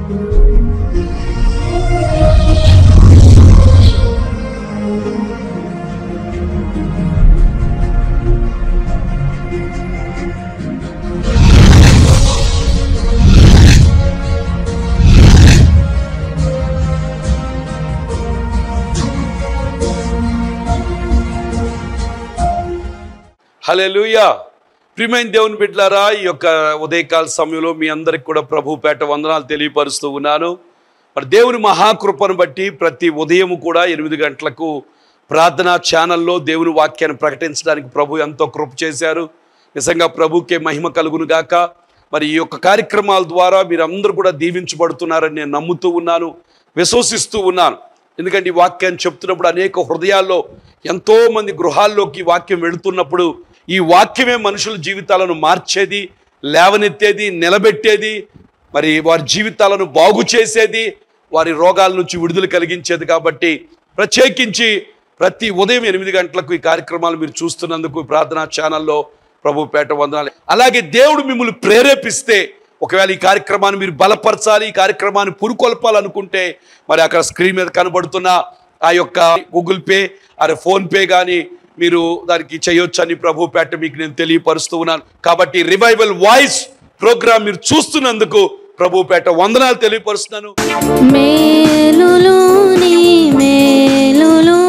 హల్లెలూయా ప్రియమైన దేవుని బిడ్డలారా ఈ యొక్క ఉదయకాల సమయంలో మీ అందరికి కూడా ప్రభు పేట వందనాలు తెలియపరుస్తూ ఉన్నాను మరి దేవుని మహాకృపను బట్టి ప్రతి ఉదయం కూడా ఎనిమిది గంటలకు ప్రార్థనా ఛానల్లో దేవుని వాక్యాన్ని ప్రకటించడానికి ప్రభు ఎంతో కృప చేశారు నిజంగా ప్రభుకే మహిమ కలుగును గాక మరి ఈ యొక్క కార్యక్రమాల ద్వారా మీరందరూ కూడా దీవించబడుతున్నారని నేను నమ్ముతూ ఉన్నాను విశ్వసిస్తూ ఉన్నాను ఎందుకంటే ఈ వాక్యాన్ని చెప్తున్నప్పుడు అనేక హృదయాల్లో ఎంతో మంది గృహాల్లోకి ఈ వాక్యం వెళుతున్నప్పుడు ఈ వాక్యమే మనుషుల జీవితాలను మార్చేది లేవనెత్తేది నిలబెట్టేది మరి వారి జీవితాలను బాగు చేసేది వారి రోగాల నుంచి విడుదల కలిగించేది కాబట్టి ప్రత్యేకించి ప్రతి ఉదయం ఎనిమిది గంటలకు ఈ కార్యక్రమాలు మీరు చూస్తున్నందుకు ఈ ప్రార్థనా ఛానల్లో ప్రభు పేట వందనాలు అలాగే దేవుడు మిమ్మల్ని ప్రేరేపిస్తే ఒకవేళ ఈ కార్యక్రమాన్ని మీరు బలపరచాలి ఈ కార్యక్రమాన్ని పురుకొల్పాలనుకుంటే మరి అక్కడ స్క్రీన్ మీద కనబడుతున్న ఆ యొక్క గూగుల్ పే అరే ఫోన్ పే కానీ మీరు దానికి చేయొచ్చని ప్రభు పేట మీకు నేను తెలియపరుస్తూ ఉన్నాను కాబట్టి రివైవల్ వాయిస్ ప్రోగ్రామ్ మీరు చూస్తున్నందుకు ప్రభు పేట వందనాలు తెలియపరుస్తున్నాను మేలులు నీ మేలులు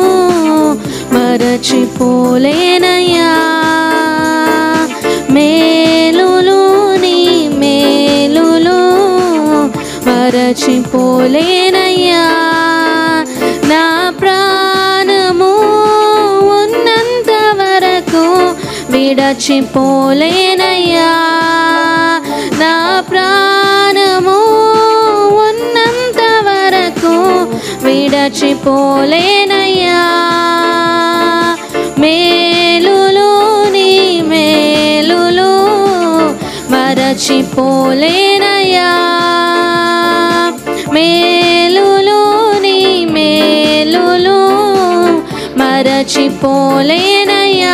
మరచిపోలేనయ్యా మేలులు నీ మేలులు మరచిపోలేనయ్యా నా ప్రాణము ఉన్నంత వరకు విడచిపోలేనయ్యా నా ప్రాణము ఉన్నంత వరకు విడచిపోలేనయ్యా మేలులు నీ మేలులు మరచిపోలేనయ్యా మేలులు నీ మేలులు మరచిపోలేనయ్యా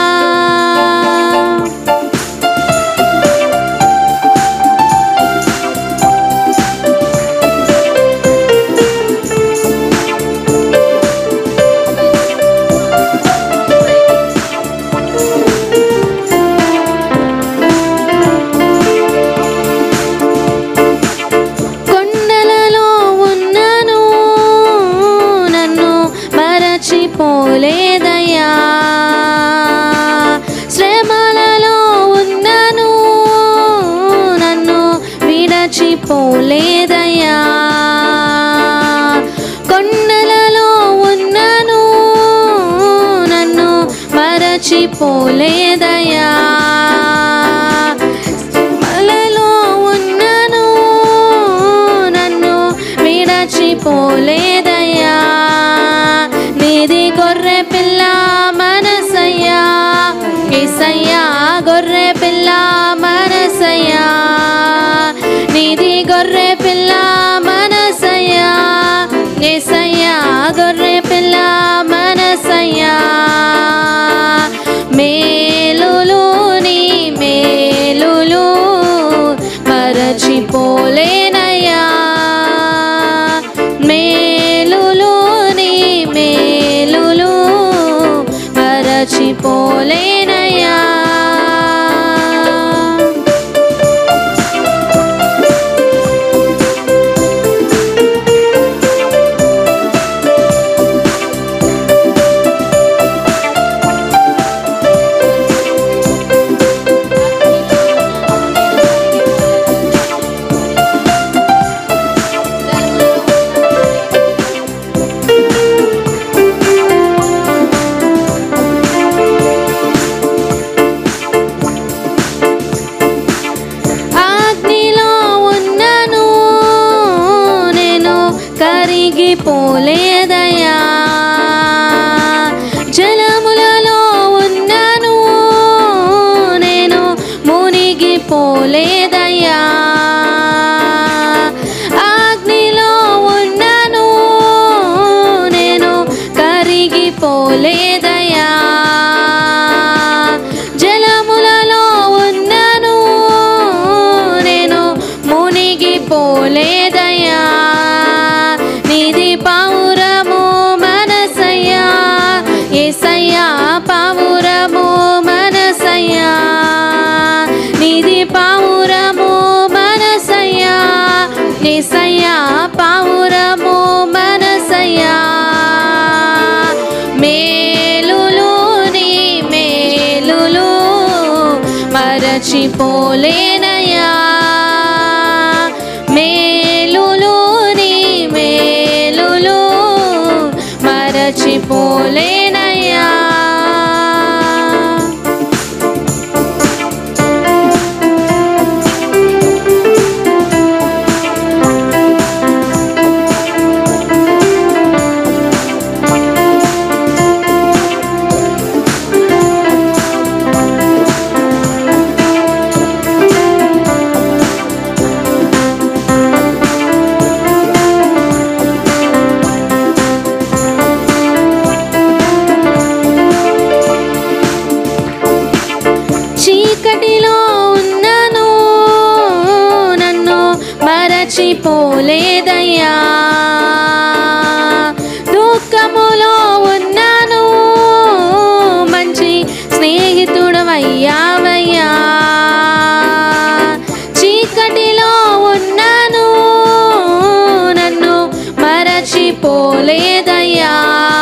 కొండలలో ఉన్నను నన్ను మరచిపోలేదయ్యా శ్రమలలో ఉన్నను నన్ను విడచిపోలేదయ్యా కొండలలో ఉన్నను నన్ను మరచిపోలేదయ్యా శ్రమలలో ఉన్నను నన్ను విడచిపోలేదయ్యా నీది గొర్రె పిల్ల మనసయ్యా ఏసయ్యా గొర్రె పిల్ల మనసయ్యా నీది గొర్రె పిల్ల మనసయ్యా ఏసయ్యా గొర్రె పిల్ల మనసయ్యా మేలులు నీ మేలులు మరచిపోలేనయ్యా మేలులు నీ మేలులు మరచిపోలేనయ్యా అగ్నిలో ఉన్నను నేను కరిగిపోలేదయ్యా జలములలో ఉన్నను నేను మునిగిపోలేదయ్యా అగ్నిలో ఉన్నను నేను కరిగిపోలేదయ్యా జలములలో ఉన్నను నేను మునిగిపోలే మరచిపోలేదయ్యా నీది పావురము మనసయ్యా ఏసయ్యా పావురము మనసయ్యా నీది పావురము మనసయ్యా ఏసయ్యా పావురము మనసయ్యా మేలులు నీ మేలులు మరచిపోలేనయ్యా మేలులు నీ మేలులు మరచిపోలేనయ్యా చీకటిలో ఉన్నను నన్ను మరచిపోలేదయ్యా దుఃఖములో ఉన్నాను మంచి స్నేహితుడవయ్యావయ్యా చీకటిలో ఉన్నాను నన్ను మరచిపోలేదయ్యా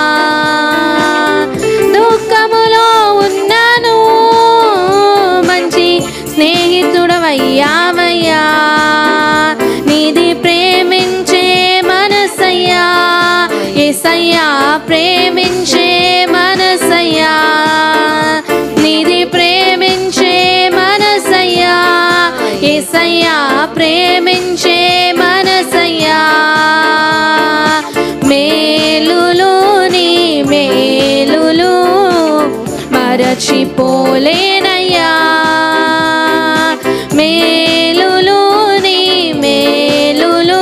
దుఃఖములో ఉన్నాను మంచి స్నేహితుడవయ్యావయ్యా నీది ప్రేమించే మనసయ్యా ఎసయ్యా ప్రేమించే మనసయ్యా నీది ప్రేమించే మనసయ్యా ఎసయ్యా ప్రేమించే మనసయ్యా మేలులు నీ మేలులు మరచిపోలేనయ్యా మేలులు నీ మేలులు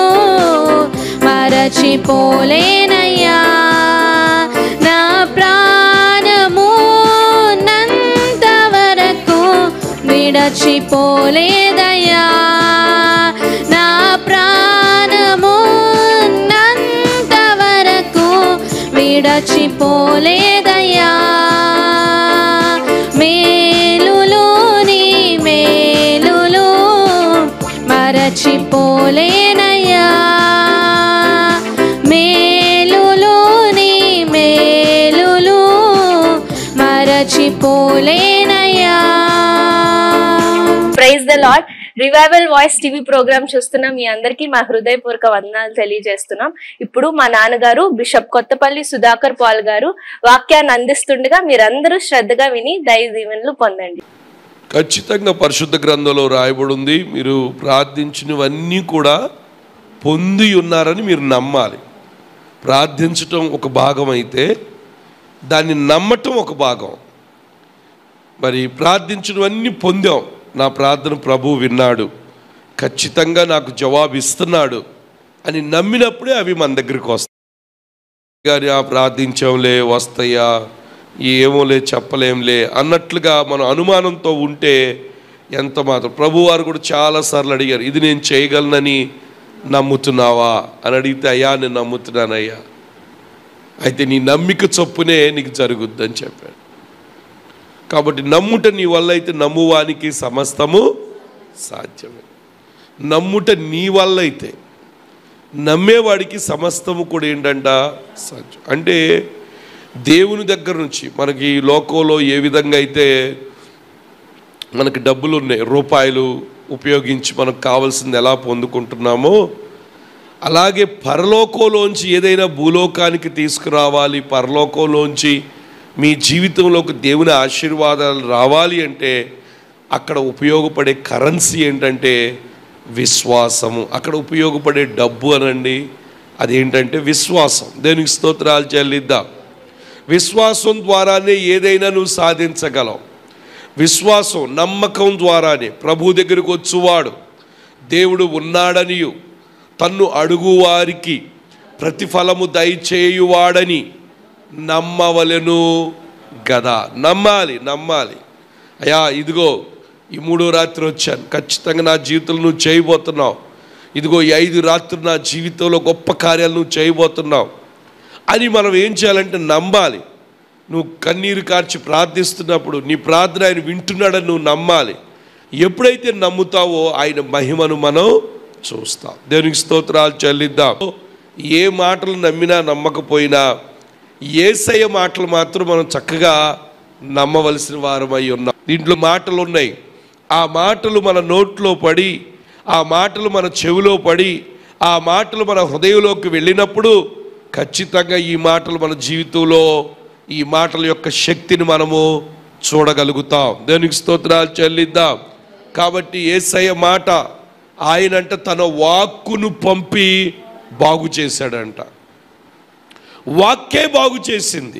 మరచిపోలేనయ్యా నా ప్రాణము నంత వరకు విడచిపోలేదయ్యా నా ప్రాణము నంత వరకు విడచిపోలేదయ్యా మేలులు నీ మేలులు మరచిపోలేనయ్యా మేలులు నీ మేలులు మరచిపోలేనయ్యా praise the Lord revival voice TV program చూస్తున్న మీ అందరికీ మా హృదయపూర్వక వందనాలు తెలియజేస్తున్నాం ఇప్పుడు మా నాన్నగారు బిషప్ కొత్తపల్లి సుధాకర్ పాల్ గారు వాక్యాన్ని అందిస్తుండగా మీరందరూ శ్రద్ధగా విని దైవ దీవెనలు పొందండి ఖచ్చితంగా పరిశుద్ధ గ్రంథంలో రాయబడి ఉంది మీరు ప్రార్థించినవన్నీ కూడా పొంది ఉన్నారని మీరు నమ్మాలి ప్రార్థించటం ఒక భాగం అయితే దాన్ని నమ్మటం ఒక భాగం మరి ప్రార్థించినవన్నీ పొందాం నా ప్రార్థన ప్రభు విన్నాడు ఖచ్చితంగా నాకు జవాబు ఇస్తున్నాడు అని నమ్మినప్పుడే అవి మన దగ్గరికి వస్తాయి గారి ఆ ప్రార్థించాంలే వస్తాయా ఏమోలే చెప్పలేంలే అన్నట్లుగా మనం అనుమానంతో ఉంటే ఎంత మాత్రం ప్రభువారు కూడా చాలాసార్లు అడిగారు ఇది నేను చేయగలనని నమ్ముతున్నావా అని అడిగితే అయ్యా నేను నమ్ముతున్నానయ్యా అయితే నీ నమ్మిక చొప్పునే నీకు జరుగుద్దని చెప్పాడు కాబట్టి నమ్ముట నీ వల్ల అయితే నమ్మువానికి సమస్తము సాధ్యమే నమ్ముట నీ వల్ల అయితే నమ్మేవాడికి సమస్తము కూడా ఏంటంట సాధ్యం అంటే దేవుని దగ్గర నుంచి మనకి ఈ లోకంలో ఏ విధంగా అయితే మనకి డబ్బులు ఉన్నాయి రూపాయలు ఉపయోగించి మనకు కావాల్సింది ఎలా పొందుకుంటున్నామో అలాగే పరలోకంలోంచి ఏదైనా భూలోకానికి తీసుకురావాలి పరలోకంలోంచి మీ జీవితంలోకి దేవుని ఆశీర్వాదాలు రావాలి అంటే అక్కడ ఉపయోగపడే కరెన్సీ ఏంటంటే విశ్వాసము అక్కడ ఉపయోగపడే డబ్బు అనండి అదేంటంటే విశ్వాసం దేనికి స్తోత్రాలు చెల్లిద్దాం విశ్వాసం ద్వారానే ఏదైనా నువ్వు సాధించగలవు విశ్వాసం నమ్మకం ద్వారానే ప్రభు దగ్గరికి వచ్చువాడు దేవుడు ఉన్నాడనియు తన్ను అడుగువారికి ప్రతిఫలము దయచేయువాడని నమ్మవలెను గదా నమ్మాలి నమ్మాలి అయ్యా ఇదిగో ఈ మూడో రాత్రి వచ్చాను ఖచ్చితంగా నా జీవితంలో నువ్వు చేయబోతున్నావు ఇదిగో ఈ ఐదు రాత్రులు నా జీవితంలో గొప్ప కార్యాలు నువ్వు చేయబోతున్నావు అని మనం ఏం చేయాలంటే నమ్మాలి నువ్వు కన్నీరు కార్చి ప్రార్థిస్తున్నప్పుడు నీ ప్రార్థన ఆయన వింటున్నాడని నువ్వు నమ్మాలి ఎప్పుడైతే నమ్ముతావో ఆయన మహిమను మనం చూస్తాం దేవునికి స్తోత్రాలు చెల్లిద్దాం ఏ మాటలు నమ్మినా నమ్మకపోయినా ఏసయ్య మాటలు మాత్రం మనం చక్కగా నమ్మవలసిన వారమై ఉన్నాం దీంట్లో మాటలు ఉన్నాయి ఆ మాటలు మన నోట్లో పడి ఆ మాటలు మన చెవిలో పడి ఆ మాటలు మన హృదయంలోకి వెళ్ళినప్పుడు ఖచ్చితంగా ఈ మాటలు మన జీవితంలో ఈ మాటల యొక్క శక్తిని మనము చూడగలుగుతాం దేనికి స్తోత్రాలు చెల్లిద్దాం కాబట్టి ఏసయ్య మాట ఆయనంట తన వాక్కును పంపి బాగు చేశాడంట వాక్కే బాగు చేసింది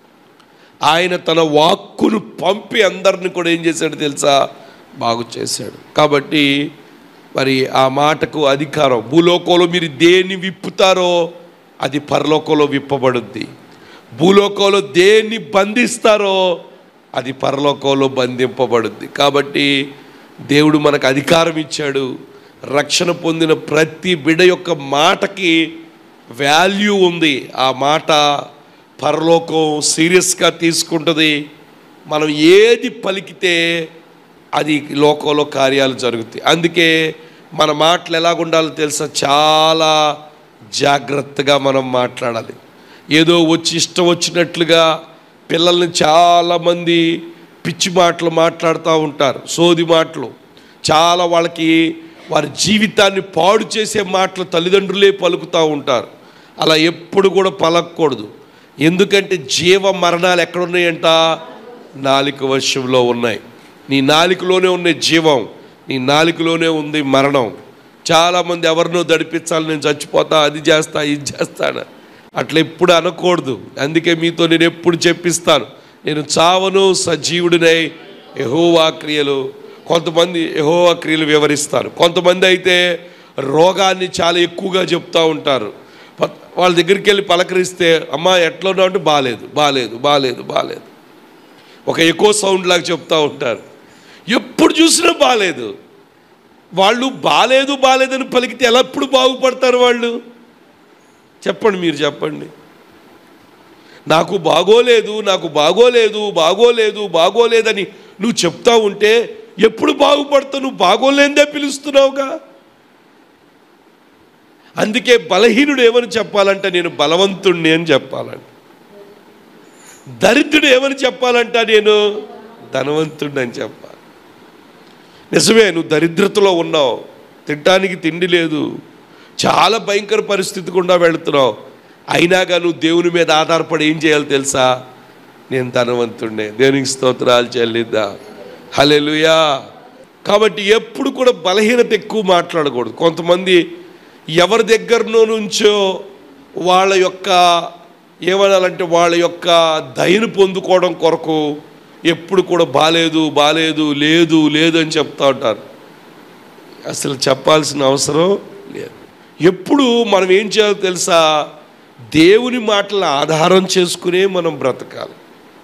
ఆయన తన వాక్కును పంపి అందరిని కూడా ఏం చేశాడు తెలుసా బాగు చేశాడు కాబట్టి మరి ఆ మాటకు అధికారం భూలోకంలో మీరు దేన్ని విప్పుతారో అది పరలోకంలో విప్పబడుద్ది భూలోకంలో దేన్ని బంధిస్తారో అది పరలోకంలో బంధింపబడుద్ది కాబట్టి దేవుడు మనకు అధికారం ఇచ్చాడు రక్షణ పొందిన ప్రతి బిడ యొక్క మాటకి వాల్యూ ఉంది ఆ మాట పరలోకం సీరియస్గా తీసుకుంటుంది మనం ఏది పలికితే అది లోకంలో కార్యాలు జరుగుతాయి అందుకే మన మాటలు ఎలాగుండాలో తెలుసా చాలా జాగ్రత్తగా మనం మాట్లాడాలి ఏదో వచ్చి ఇష్టం వచ్చినట్లుగా పిల్లల్ని చాలామంది పిచ్చి మాటలు మాట్లాడుతూ ఉంటారు సోది మాటలు చాలా వాళ్ళకి వారి జీవితాన్ని పాడు చేసే మాటలు తల్లిదండ్రులే పలుకుతూ ఉంటారు అలా ఎప్పుడు కూడా పలకూడదు ఎందుకంటే జీవ మరణాలు ఎక్కడున్నాయంట నాలిక వశంలో ఉన్నాయి నీ నాలికలోనే ఉన్నాయి జీవం నీ నాలికలోనే ఉంది మరణం చాలామంది ఎవరినో దడిపించాలి నేను చచ్చిపోతా అది చేస్తా ఇది చేస్తాను అట్లా ఎప్పుడు అనకూడదు అందుకే మీతో నేను ఎప్పుడు చెప్పిస్తాను నేను చావను సజీవుడినై యహోవా క్రియలు కొంతమంది యహోవా క్రియలు వివరిస్తారు కొంతమంది అయితే రోగాన్ని చాలా ఎక్కువగా చెప్తూ ఉంటారు ప- వాళ్ళ దగ్గరికి వెళ్ళి పలకరిస్తే అమ్మా ఎట్లా ఉన్నావు అంటే బాగాలేదు బాగాలేదు బాగాలేదు బాగాలేదు ఒక ఎక్కువ సౌండ్ లాగా చెప్తూ ఉంటారు ఎప్పుడు చూసినా బాగాలేదు వాళ్ళు బాగాలేదు బాగాలేదని పలికితే ఎలా ఎప్పుడు బాగుపడతారు వాళ్ళు చెప్పండి మీరు చెప్పండి నాకు బాగోలేదు నాకు బాగోలేదు బాగోలేదు బాగోలేదని నువ్వు చెప్తా ఉంటే ఎప్పుడు బాగుపడతావు నువ్వు బాగోలేదే పిలుస్తున్నావుగా అందుకే బలహీనుడు ఏమని చెప్పాలంటే నేను బలవంతుణ్ణి అని చెప్పాలంట దరిద్రుడు ఏమని చెప్పాలంట నేను ధనవంతుణ్ణి అని చెప్పాలి నిజమే నువ్వు దరిద్రతలో ఉన్నావు తినటానికి తిండి లేదు చాలా భయంకర పరిస్థితి గుండా వెళుతున్నావు అయినాగా నువ్వు దేవుని మీద ఆధారపడి ఏం చేయాలి తెలుసా నేను ధనవంతుడినే దేవునికి స్తోత్రాలు చెల్లిద్దా హలెలుయా కాబట్టి ఎప్పుడు కూడా బలహీనత ఎక్కువ మాట్లాడకూడదు కొంతమంది ఎవరి దగ్గరనో నుంచో వాళ్ళ యొక్క ఏమనాలంటే వాళ్ళ యొక్క దయను పొందుకోవడం కొరకు ఎప్పుడు కూడా బాలేదు బాలేదు లేదు లేదు అని చెప్తా ఉంటారు అసలు చెప్పాల్సిన అవసరం లేదు ఎప్పుడు మనం ఏం చేయాలో తెలుసా దేవుని మాటలను ఆధారం చేసుకునే మనం బ్రతకాలి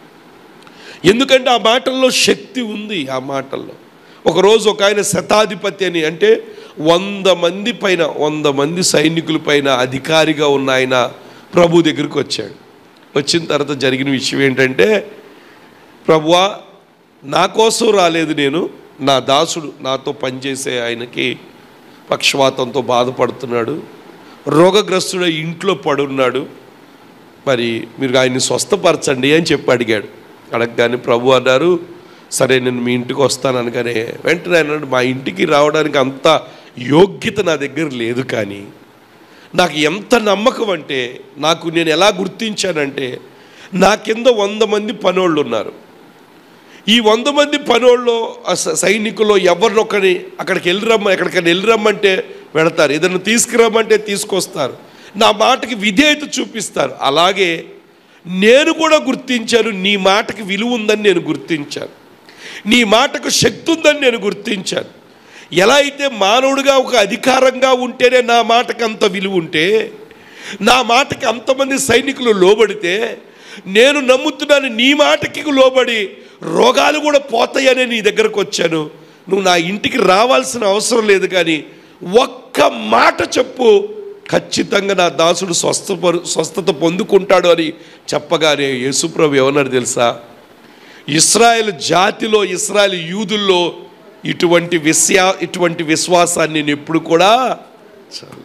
ఎందుకంటే ఆ మాటల్లో శక్తి ఉంది ఆ మాటల్లో ఒకరోజు ఒక ఆయన శతాధిపతి అని అంటే వంద మంది పైన వంద మంది సైనికుల పైన అధికారిగా ఉన్న ఆయన ప్రభు దగ్గరికి వచ్చాడు వచ్చిన తర్వాత జరిగిన విషయం ఏంటంటే ప్రభువా నా కోసం రాలేదు నేను నా దాసుడు నాతో పనిచేసే ఆయనకి పక్షవాతంతో బాధపడుతున్నాడు రోగగ్రస్తుడై ఇంట్లో పడున్నాడు మరి మీరు ఆయన్ని స్వస్థపరచండి అని చెప్పి అడిగాడు అడగగానే ప్రభు అన్నారు సరే నేను మీ ఇంటికి వస్తాను అనగానే వెంటనే ఆయన అన్నాడు మా ఇంటికి రావడానికి అంత యోగ్యత నా దగ్గర లేదు కానీ నాకు ఎంత నమ్మకం అంటే నాకు నేను ఎలా గుర్తించానంటే నా కింద వంద మంది పనోళ్ళు ఉన్నారు ఈ వంద మంది పనోళ్ళు ఆ స- సైనికుల్లో ఎవరినొకరి అక్కడికి వెళ్ళిరమ్మ ఎక్కడికైనా వెళ్ళిరమ్మంటే వెళతారు ఏదైనా తీసుకురమ్మంటే తీసుకొస్తారు నా మాటకి విధేయత చూపిస్తారు అలాగే నేను కూడా గుర్తించాను నీ మాటకి విలువ ఉందని నేను గుర్తించాను నీ మాటకు శక్తి ఉందని నేను గుర్తించాను ఎలా అయితే మానవుడిగా ఒక అధికారంగా ఉంటేనే నా మాటకి అంత విలువ ఉంటే నా మాటకి అంతమంది సైనికులు లోబడితే నేను నమ్ముతున్నాను నీ మాటకి లోబడి రోగాలు కూడా పోతాయనే నీ దగ్గరకు వచ్చాను నువ్వు నా ఇంటికి రావాల్సిన అవసరం లేదు కానీ ఒక్క మాట చెప్పు ఖచ్చితంగా నా దాసుడు స్వస్థ స్వస్థత పొందుకుంటాడు అని చెప్పగానే యేసుప్రభు ఏమన్నారు తెలుసా ఇస్రాయేల్ జాతిలో ఇస్రాయేల్ యూదుల్లో ఇటువంటి విశ్వా ఇటువంటి విశ్వాసాన్ని నేను ఎప్పుడు కూడా చూడలేదు.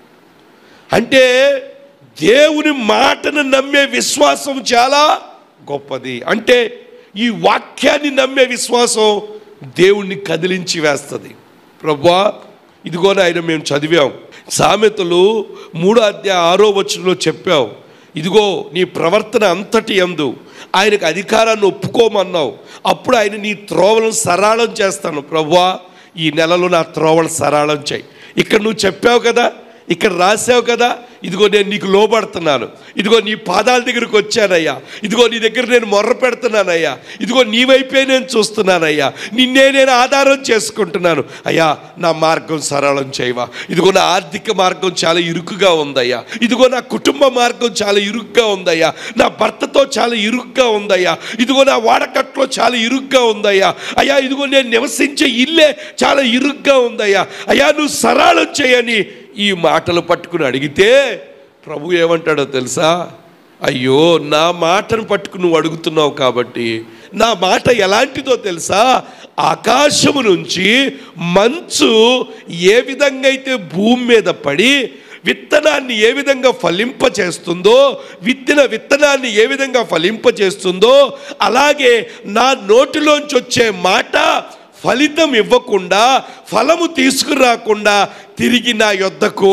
అంటే దేవుని మాటను నమ్మే విశ్వాసం చాలా గొప్పది అంటే ఈ వాక్యాన్ని నమ్మే విశ్వాసం దేవుణ్ణి కదిలించి వేస్తుంది ప్రభా ఇదిగో ఆయన మేము చదివాం సామెతలు మూడో అధ్యాయ ఆరో వచనంలో చెప్పావు ఇదిగో నీ ప్రవర్తన అంతటి ఎందు ఆయనకు అధికారాన్ని ఒప్పుకోమన్నావు అప్పుడు ఆయన నీ త్రోవలను సరళం చేస్తాను ప్రభువా ఈ నెలలో నా త్రోవలు సరళం చేయి ఇక్కడ నువ్వు చెప్పావు కదా ఇక్కడ రాసావు కదా ఇదిగో నేను నీకు లోబడుతున్నాను ఇదిగో నీ పాదాల దగ్గరికి వచ్చానయ్యా ఇదిగో నీ దగ్గర నేను మొర్ర పెడుతున్నానయ్యా ఇదిగో నీ వైపే నేను చూస్తున్నానయ్యా నిన్నే నేను ఆధారం చేసుకుంటున్నాను అయ్యా నా మార్గం సరళం చేయవా ఇదిగో నా ఆర్థిక మార్గం చాలా ఇరుకుగా ఉందయ్యా ఇదిగో నా కుటుంబ మార్గం చాలా ఇరుగ్గా ఉందయ్యా నా భర్తతో చాలా ఇరుగ్గా ఉందయ్యా ఇదిగో నా వాడకట్లో చాలా ఇరుగ్గా ఉందయ్యా అయ్యా ఇదిగో నేను నివసించే ఇల్లే చాలా ఇరుగ్గా ఉందయ్యా అయ్యా నువ్వు సరళం చేయని ఈ మాటలు పట్టుకుని అడిగితే ప్రభు ఏమంటాడో తెలుసా అయ్యో నా మాటను పట్టుకుని నువ్వు అడుగుతున్నావు కాబట్టి నా మాట ఎలాంటిదో తెలుసా ఆకాశము నుంచి మంచు ఏ విధంగా అయితే భూమి మీద పడి విత్తనాన్ని ఏ విధంగా ఫలింపచేస్తుందో విత్తిన విత్తనాన్ని ఏ విధంగా ఫలింపచేస్తుందో అలాగే నా నోటిలోంచి వచ్చే మాట ఫలితం ఇవ్వకుండా ఫలము తీసుకురాకుండా తిరిగి నా యొద్దకు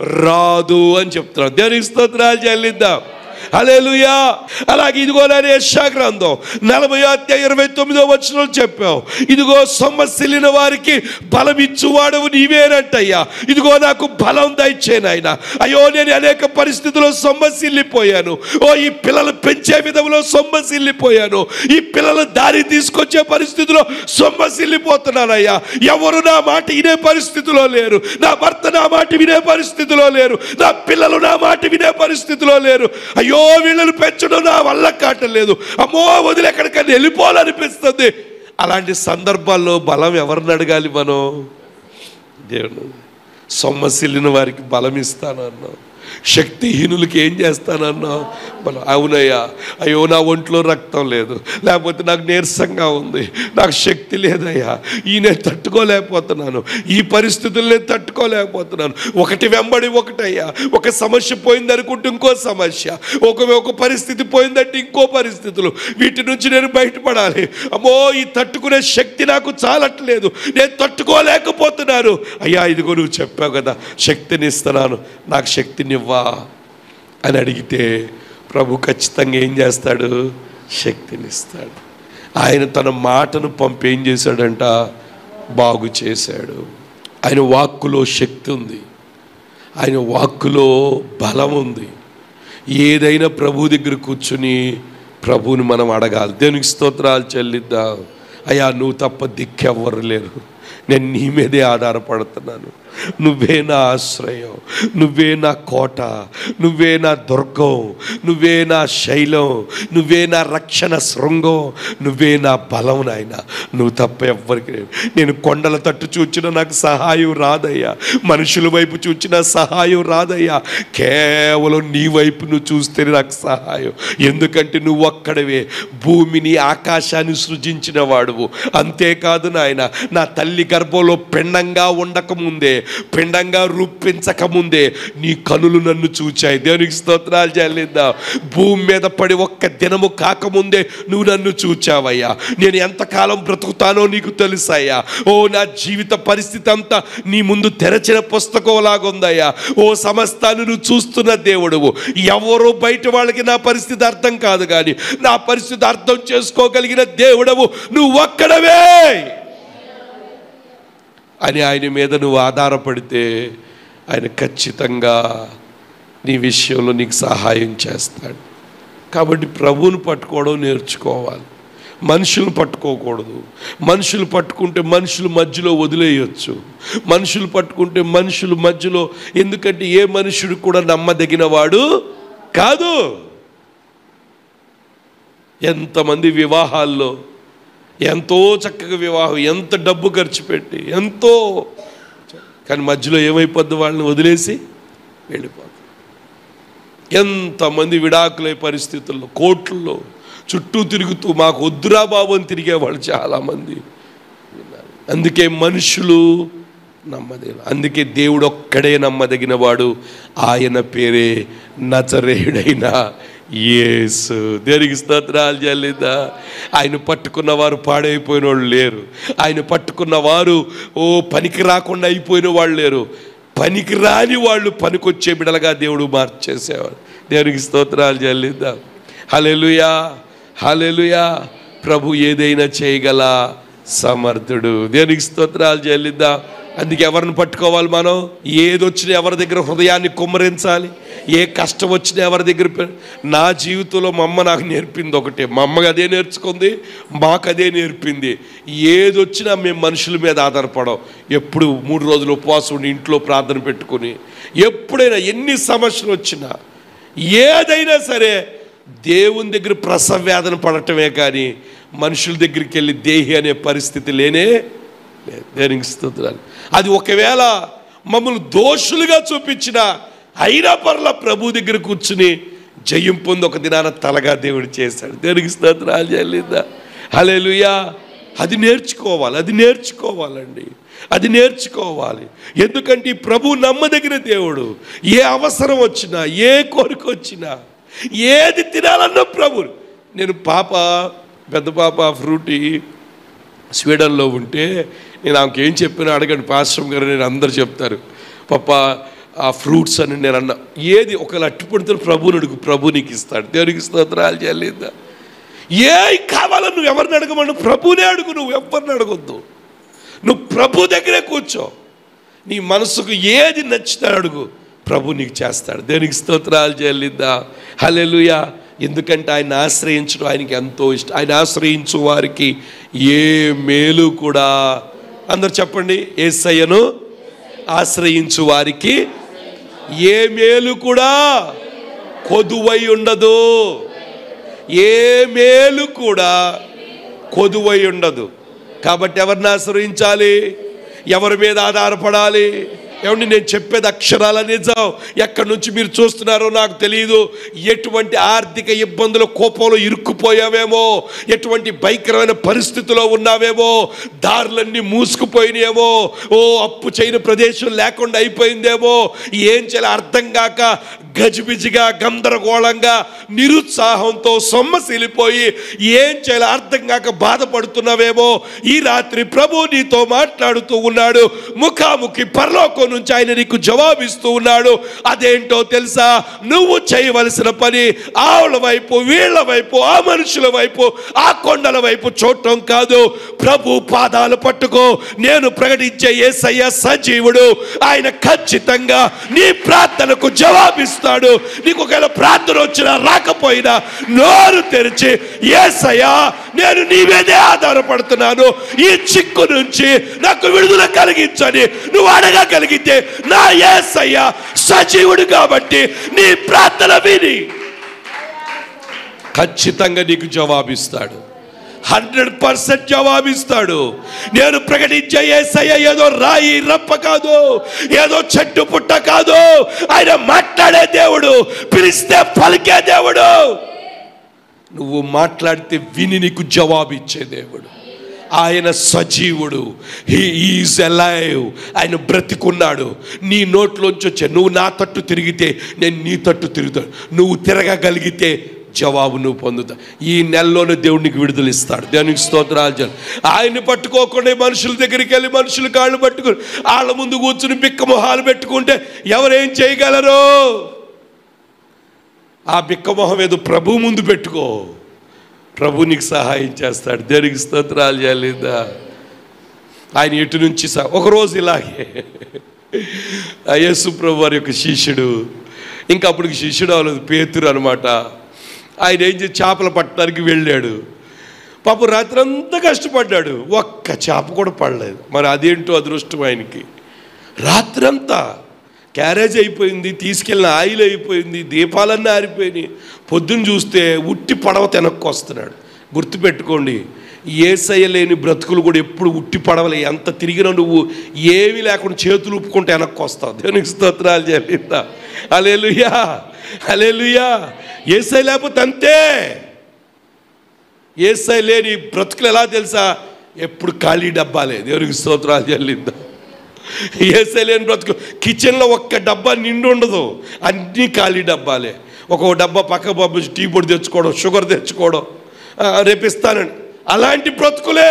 రాదు అని చెప్తున్నాడు దేవునికి స్తోత్రాలు చెల్లిద్దాం హల్లెలూయా అలాగే ఇదిగో నేను యెషయా గ్రంథం నలభై అధ్యాయ ఇరవై తొమ్మిదో వచనం చెప్పావు ఇదిగో సొమ్మసిల్లిన వారికి బలం ఇచ్చువాడవు నీవేనంటయ్యా ఇదిగో నాకు బలం దయచేను ఆయన అయ్యో నేను అనేక పరిస్థితుల్లో సొమ్మసిల్లిపోయాను ఓ ఈ పిల్లలు పెంచే విధంలో సొమ్మసిల్లిపోయాను ఈ పిల్లలు దారి తీసుకొచ్చే పరిస్థితిలో సొమ్మసిల్లిపోతున్నానయ్యా ఎవరు నా మాట వినే పరిస్థితిలో లేరు నా భర్త నా మాట వినే పరిస్థితిలో లేరు నా పిల్లలు నా మాట వినే పరిస్థితిలో లేరు అయ్యో వీళ్ళని పెంచడం నా వల్ల కాటలేదు అమ్మో వదిలి ఎక్కడికైనా వెళ్ళిపోవాలనిపిస్తుంది అలాంటి సందర్భాల్లో బలం ఎవరిని అడగాలి మనం దేవుడు సొమ్మసిల్లిన వారికి బలం ఇస్తాను అన్నావు శక్తిహీనులకి ఏం చేస్తానన్నావు బలం అవునయ్యా అయ్యో నా ఒంట్లో రక్తం లేదు లేకపోతే నాకు నీరసంగా ఉంది నాకు శక్తి లేదయ్యా ఈ నేను తట్టుకోలేకపోతున్నాను ఈ పరిస్థితులు నేను తట్టుకోలేకపోతున్నాను ఒకటి వెంబడి ఒకటయ్యా ఒక సమస్య పోయింది అనుకుంటే ఇంకో సమస్య ఒక ఒక పరిస్థితి పోయిందంటే ఇంకో పరిస్థితులు వీటి నుంచి నేను బయటపడాలి అమ్మో ఈ తట్టుకునే శక్తి నాకు చాలట్లేదు నేను తట్టుకోలేకపోతున్నాను అయ్యా ఇదిగో నువ్వు చెప్పావు కదా శక్తిని ఇస్తున్నాను నాకు శక్తినివ్వా అని అడిగితే ప్రభు ఖచ్చితంగా ఏం చేస్తాడు శక్తిని ఇస్తాడు ఆయన తన మాటను పంపి ఏం చేశాడంట బాగు చేశాడు ఆయన వాక్కులో శక్తి ఉంది ఆయన వాక్కులో బలం ఉంది ఏదైనా ప్రభు దగ్గర కూర్చుని ప్రభువుని మనం అడగాలి దేవునికి స్తోత్రాలు చెల్లిద్దాం అయ్యా నువ్వు తప్ప దిక్కెవ్వరు లేరు నేను నీ మీదే ఆధారపడుతున్నాను నువ్వే నా ఆశ్రయం నువ్వే నా కోట నువ్వే నా దుర్గం నువ్వే నా శైలం నువ్వే నా రక్షణ శృంగం నువ్వే నా బలం నాయన నువ్వు తప్ప ఎవ్వరికి లేవు. నేను కొండల తట్టు చూచిన నాకు సహాయం రాదయ్యా మనుషుల వైపు చూచిన సహాయం రాదయ్యా కేవలం నీ వైపు నువ్వు చూస్తే నాకు సహాయం ఎందుకంటే నువ్వు ఒక్కడవే భూమిని ఆకాశాన్ని సృజించిన వాడువు అంతేకాదు నాయన నా తల్లి గర్భంలో పిండంగా ఉండకముందే పిండంగా రూపించకముందే నీ కనులు నన్ను చూచాయి దేవునికి స్తోత్రాలు చెల్లిద్దాం భూమి మీద పడి ఒక్క దినము కాకముందే నువ్వు నన్ను చూచావయ్యా నేను ఎంతకాలం బ్రతుకుతానో నీకు తెలుసయ్యా ఓ నా జీవిత పరిస్థితి అంతా నీ ముందు తెరచిన పుస్తకంలాగుందయ్యా ఓ సమస్తాన్ని నువ్వు చూస్తున్న దేవుడువు ఎవరు బయట వాళ్ళకి నా పరిస్థితి అర్థం కాదు కానీ నా పరిస్థితి అర్థం చేసుకోగలిగిన దేవుడవు నువ్వు ఒక్కడవే అని ఆయన మీద నువ్వు ఆధారపడితే ఆయన ఖచ్చితంగా నీ విషయంలో నీకు సహాయం చేస్తాడు కాబట్టి ప్రభువుని పట్టుకోవడం నేర్చుకోవాలి మనుషులు పట్టుకోకూడదు మనుషులు పట్టుకుంటే మనుషులు మధ్యలో వదిలేయచ్చు మనుషులు పట్టుకుంటే మనుషులు మధ్యలో ఎందుకంటే ఏ మనుషుడు కూడా నమ్మదగిన వాడు కాదు ఎంతమంది వివాహాల్లో ఎంతో చక్కగా వివాహం ఎంత డబ్బు ఖర్చు పెట్టి ఎంతో కానీ మధ్యలో ఏమైపోద్ది వాళ్ళని వదిలేసి వెళ్ళిపోతుంది ఎంతమంది విడాకులే పరిస్థితుల్లో కోట్లలో చుట్టూ తిరుగుతూ మాకు వద్దురా బాబు అని తిరిగేవాళ్ళు చాలామంది ఉన్నారు. అందుకే మనుషులు నమ్మదగిన అందుకే దేవుడు ఒక్కడే నమ్మదగిన వాడు ఆయన పేరే నచరేయుడైన యేసు దేనికి స్తోత్రాలు చెల్లిందా ఆయన పట్టుకున్న వారు పాడైపోయిన వాళ్ళు లేరు ఆయన పట్టుకున్న వారు ఓ పనికి రాకుండా అయిపోయిన వాళ్ళు లేరు పనికి రాని వాళ్ళు పనికొచ్చే బిడలుగా దేవుడు మార్చేసేవాడు దేవునికి స్తోత్రాలు చెల్లిద్దాం హలెలుయా హలెలుయా ప్రభు ఏదైనా చేయగల సమర్థుడు దేనికి స్తోత్రాలు చెల్లిద్దాం అందుకే ఎవరిని పట్టుకోవాలి మనం ఏదొచ్చినా ఎవరి దగ్గర హృదయాన్ని కుమ్మరించాలి ఏ కష్టం వచ్చినా ఎవరి దగ్గర పె- నా జీవితంలో మా అమ్మ నాకు నేర్పింది ఒకటే మా అమ్మకి అదే నేర్చుకుంది మాకు అదే నేర్పింది ఏదొచ్చినా మేము మనుషుల మీద ఆధారపడం ఎప్పుడు మూడు రోజులు ఉపవాసం ఉండి ఇంట్లో ప్రార్థన పెట్టుకుని ఎప్పుడైనా ఎన్ని సమస్యలు వచ్చినా ఏదైనా సరే దేవుని దగ్గర ప్రసవ వేదన పడటమే కానీ మనుషుల దగ్గరికి వెళ్ళి దేహి అనే పరిస్థితి లేనే లేదు. దేనికి స్తోత్రాలు అది ఒకవేళ మమ్మల్ని దోషులుగా చూపించిన అయినా పర్ల ప్రభు దగ్గర కూర్చుని జయం పొంది ఒక దినాన తలగా దేవుడు చేశాడు దేనికి స్తోత్రాలు చెల్లిందా హల్లెలూయా అది నేర్చుకోవాలి అది నేర్చుకోవాలండి అది నేర్చుకోవాలి ఎందుకంటే ఈ ప్రభు నమ్మదగిన దేవుడు ఏ అవసరం వచ్చినా ఏ కోరిక వచ్చినా ఏది తినాలన్న ప్రభు నేను పాప పెద్ద పాప ఫ్రూటీ స్వీడన్లో ఉంటే నేను ఆమెకి ఏం చెప్పినా అడగండి పాశ్రం గారు నేను అందరు చెప్తారు పాప ఆ ఫ్రూట్స్ అని నేను అన్న ఏది ఒకవేళ అట్టుపడితే ప్రభుని అడుగు ప్రభు నీకు ఇస్తాడు దేవునికి స్తోత్రాలు చేయలేదా ఏ కావాలో నువ్వు ఎవరిని అడగమను ప్రభునే అడుగు నువ్వు ఎవరిని అడగొద్దు నువ్వు ప్రభు దగ్గరే కూర్చో నీ మనసుకు ఏది నచ్చితే అడుగు ప్రభు నీకు చేస్తాడు దేనికి స్తోత్రాలు చెల్లిద్దా హల్లెలూయా ఎందుకంటే ఆయన ఆశ్రయించడం ఆయనకి ఎంతో ఇష్టం ఆయన ఆశ్రయించు వారికి ఏ మేలు కూడా అందరు చెప్పండి ఏసయ్యను ఆశ్రయించు వారికి ఏ మేలు కూడా కొదువై ఉండదు ఏ మేలు కూడా కొదువై ఉండదు కాబట్టి ఎవరిని ఆశ్రయించాలి ఎవరి మీద ఆధారపడాలి ఏమండి నేను చెప్పేది అక్షరాల నిజం ఎక్కడి నుంచి మీరు చూస్తున్నారో నాకు తెలియదు ఎటువంటి ఆర్థిక ఇబ్బందుల కోపంలో ఇరుక్కుపోయావేమో ఎటువంటి భయంకరమైన పరిస్థితిలో ఉన్నావేమో దారులన్నీ మూసుకుపోయినాయేమో ఓ అప్పు చేయని ప్రదేశం లేకుండా అయిపోయిందేమో ఏం చేయాలి అర్థం కాక గజిబిజిగా గందరగోళంగా నిరుత్సాహంతో సొమ్మసిలిపోయి ఏం చేయాలి అర్థం కాక బాధపడుతున్నావేమో ఈ రాత్రి ప్రభు నీతో మాట్లాడుతూ ఉన్నాడు ముఖాముఖి పరలోకం నుంచి ఆయన నీకు జవాబిస్తూ ఉన్నాడు అదేంటో తెలుసా నువ్వు చేయవలసిన పని ఆవుల వైపు వీళ్ళ వైపు ఆ మనుషుల వైపు ఆ కొండల వైపు చూడటం కాదు ప్రభు పాదాలు పట్టుకో నేను ప్రకటించే ఏసయ్య సజీవుడు ఆయన ఖచ్చితంగా నీ ప్రార్థనకు జవాబిస్తాడు నీకు ఒకవేళ ప్రార్థన వచ్చినా రాకపోయినా నోరు తెరిచి ఏసయ్యా నేను నీ మీదే ఆధారపడుతున్నాను ఈ చిక్కు నుంచి నాకు విడుదల కలిగించని నువ్వు అడగగలిగితే నా ఏసయ్య సజీవుడు కాబట్టి నీ ప్రార్థన విని ఖచ్చితంగా నీకు జవాబిస్తాడు హండ్రెడ్ పర్సెంట్ జవాబిస్తాడు నేను ప్రకటించే ఏసయ్య ఏదో రాయి రప్ప కాదు ఏదో చెట్టు పుట్ట కాదు ఆయన మాట్లాడే దేవుడు పిలిస్తే పలికే దేవుడు నువ్వు మాట్లాడితే విని నీకు జవాబిచ్చే దేవుడు ఆయన సజీవుడు హీ ఈజ్ అలైవ్ ఆయన బ్రతికున్నాడు నీ నోట్లోంచి వచ్చే నువ్వు నా తట్టు తిరిగితే నేను నీ తట్టు తిరుగుతాను నువ్వు తిరగగలిగితే జవాబు నువ్వు పొందుతావు ఈ నెలలోనే దేవుడికి విడుదల ఇస్తాడు దేవునికి స్తోత్రాలు చేయాలి ఆయన్ని పట్టుకోకుండా మనుషుల దగ్గరికి వెళ్ళి మనుషుల కాళ్ళు పట్టుకుని వాళ్ళ ముందు కూర్చుని బిక్క మొహాలు పెట్టుకుంటే ఎవరేం చేయగలరు ఆ బిక్కమొహం ఏదో ప్రభు ముందు పెట్టుకో ప్రభు నీకు సహాయం చేస్తాడు దేనికి స్తోత్రాలు చేయలేదా ఆయన ఎటు నుంచి సహా ఒకరోజు ఇలాగే ఆ యేసు ప్రభు వారి యొక్క శిష్యుడు ఇంకా అప్పటికి శిష్యుడు అవ్వలేదు పేతురు అనమాట ఆయన ఏం చేసి చేపలు పట్టడానికి వెళ్ళాడు పాపం రాత్రి అంతా కష్టపడ్డాడు ఒక్క చేప కూడా పడలేదు మరి అదేంటో అదృష్టం ఆయనకి రాత్రంతా క్యారేజ్ అయిపోయింది తీసుకెళ్ళిన ఆయిల్ అయిపోయింది దీపాలన్నీ ఆరిపోయినాయి పొద్దున్న చూస్తే ఉట్టి పడవ వెనక్కి వస్తున్నాడు గుర్తుపెట్టుకోండి ఏసయ్య లేని బ్రతుకులు కూడా ఎప్పుడు ఉట్టి పడవలే ఎంత తిరిగినా నువ్వు ఏమీ లేకుండా చేతులు ఊపుకుంటే వెనక్కి వస్తావు దేవునికి స్తోత్రాలు చెల్లిద్దా అలేలుయా అలేలుయా ఏసై లేకపోతే అంతే ఏసై లేని బ్రతుకులు ఎలా తెలుసా ఎప్పుడు ఖాళీ డబ్బాలే దేవునికి స్తోత్రాలు చెల్లిద్దాం ఏసై లేని బ్రతుకు కిచెన్లో ఒక్క డబ్బా నిండు ఉండదు అన్నీ ఖాళీ డబ్బాలే ఒక డబ్బా పక్క పంపించి టీ పొడి తెచ్చుకోవడం షుగర్ తెచ్చుకోవడం ఆ, రేపు ఇస్తానండి అలాంటి బ్రతుకులే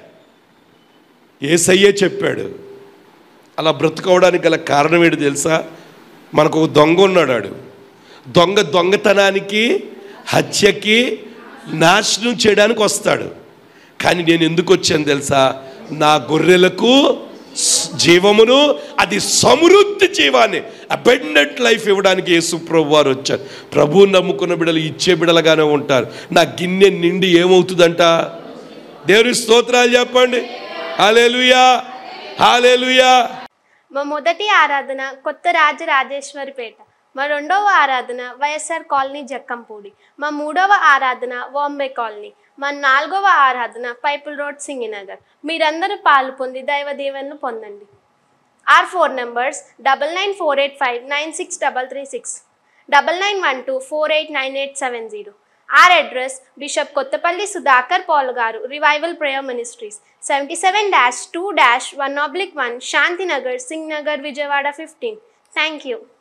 ఏసయ్యే చెప్పాడు అలా బ్రతుకోవడానికి గల కారణం ఏంటి తెలుసా మనకు ఒక దొంగ ఉన్నాడు ఆడు దొంగ దొంగతనానికి హత్యకి నాశనం చేయడానికి వస్తాడు కానీ నేను ఎందుకు వచ్చాను తెలుసా నా గొర్రెలకు స్- జీవమును అది సమృద్ధి జీవాన్ని అబెండెంట్ లైఫ్ ఇవ్వడానికి యేసు ప్రభు వారు వచ్చారు ప్రభువు నమ్ముకున్న బిడ్డలు ఇచ్చే బిడ్డలుగానే ఉంటారు నా గిన్నె నిండి ఏమవుతుందంట దేవుని స్తోత్రాలు చెప్పండి హాలేలుయా హాలేలుయా మా మొదటి ఆరాధన కొత్త రాజరాజేశ్వరిపేట మా రెండవ ఆరాధన వైఎస్ఆర్ కాలనీ జక్కంపూడి మా మూడవ ఆరాధన బాంబే కాలనీ మా నాలుగవ ఆరాధన పైపుల్ రోడ్ సింగినగర్ మీరందరూ పాలు పొంది దైవ దీవెనలు పొందండి or four numbers double nine four eight five nine six double three six double nine one two four eight nine eight seven zero or address bishop Kothapalli Sudhakar Paul garu revival prayer ministries seventy seven dash two dash one oblique one Shantinagar Singh Nagar Vijayawada fifteen thank you